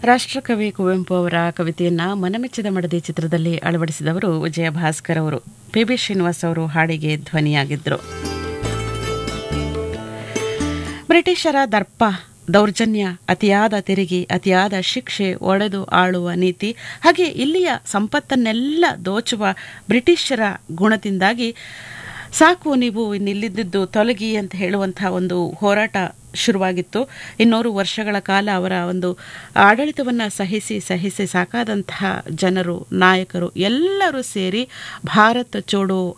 ರಾಷ್ಟ್ರಕವಿ ಕುವೆಂಪು ಅವರ ಕವಿತೆಯನ್ನ ಮನಮೆಚ್ಚಿದ ಮಡದಿ ಚಿತ್ರದಲ್ಲಿ ಅಳವಡಿಸಿದವರು ವಿಜಯ ಭಾಸ್ಕರ್ ಅವರು ಪಿ ಬಿ ಶ್ರೀನಿವಾಸ್ ಅವರು ಹಾಡಿಗೆ ಧ್ವನಿಯಾಗಿದ್ದರು ಬ್ರಿಟಿಷರ ದರ್ಪ ದೌರ್ಜನ್ಯ ಅತಿಯಾದ ತೆರಿಗೆ ಅತಿಯಾದ ಶಿಕ್ಷೆ ಒಡೆದು ಆಳುವ ನೀತಿ ಹಾಗೆ ಇಲ್ಲಿಯ ಸಂಪತ್ತನ್ನೆಲ್ಲ ದೋಚುವ ಬ್ರಿಟಿಷರ ಗುಣದಿಂದಾಗಿ ಸಾಕು ನೀವು ಇನ್ನಿಲ್ಲಿದ್ದು ತೊಲಗಿ ಅಂತ ಹೇಳುವಂತಹ ಒಂದು ಹೋರಾಟ ಶುರುವಾಗಿತ್ತು ಇನ್ನೂರು ವರ್ಷಗಳ ಕಾಲ ಅವರ ಒಂದು ಆಡಳಿತವನ್ನು ಸಹಿಸಿ ಸಹಿಸಿ ಸಾಕಾದಂತಹ ಜನರು ನಾಯಕರು ಎಲ್ಲರೂ ಸೇರಿ ಭಾರತ ಚೋಡೋ